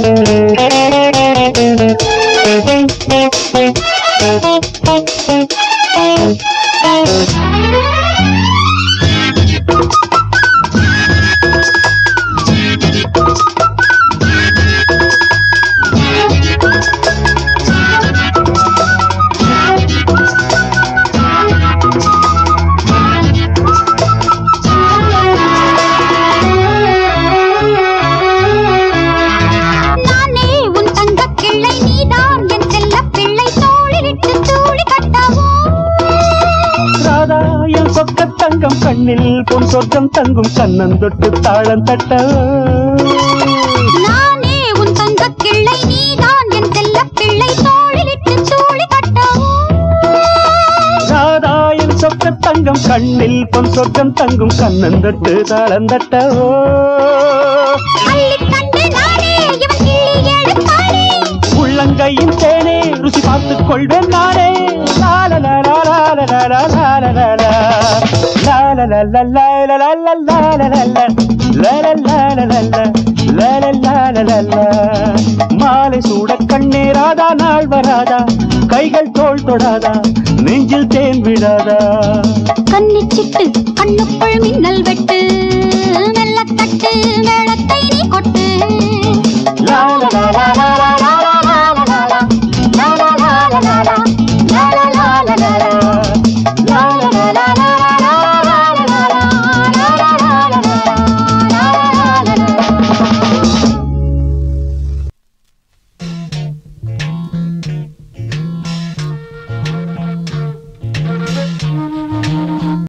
நானே உன் தங்கக் கிள்ளை நீதான் என் செல்லப் பிள்ளை தோளிலிட்டு தூளி கட்டவோ ராதா என் சொக்க தங்கம் கண்ணில் பொன் சொர்க்கம் தங்கும் கண்ணந்தொட்டு தாளம் தட்ட நானே உன் தங்கக் கிள்ளை நீதான் என் செல்லப் பிள்ளை தோளிலிட்டு தூளி கட்டவோ ராதா என் சொக்க தங்கம் கண்ணில் பொன் சொர்க்கம் தங்கும் கண்ணந்தொட்டு தாளம் தட்ட அள்ளிக் கண்டு நானே இவன் கிள்ளி எடுத்தானே உள்ளங்கையின் தேனே ருசி பார்த்துக் கொள்வேன் நானே மாலை சூட கண்ணே ராதா நாள் வராதா கைகள் தோள் தொடாதா நெஞ்சில் தேன் விடாதா கன்னிச்சிட்டு கண்ணுக்குள் மின்னல் வெட்டு மெல்லத் தட்டு மேளத்தை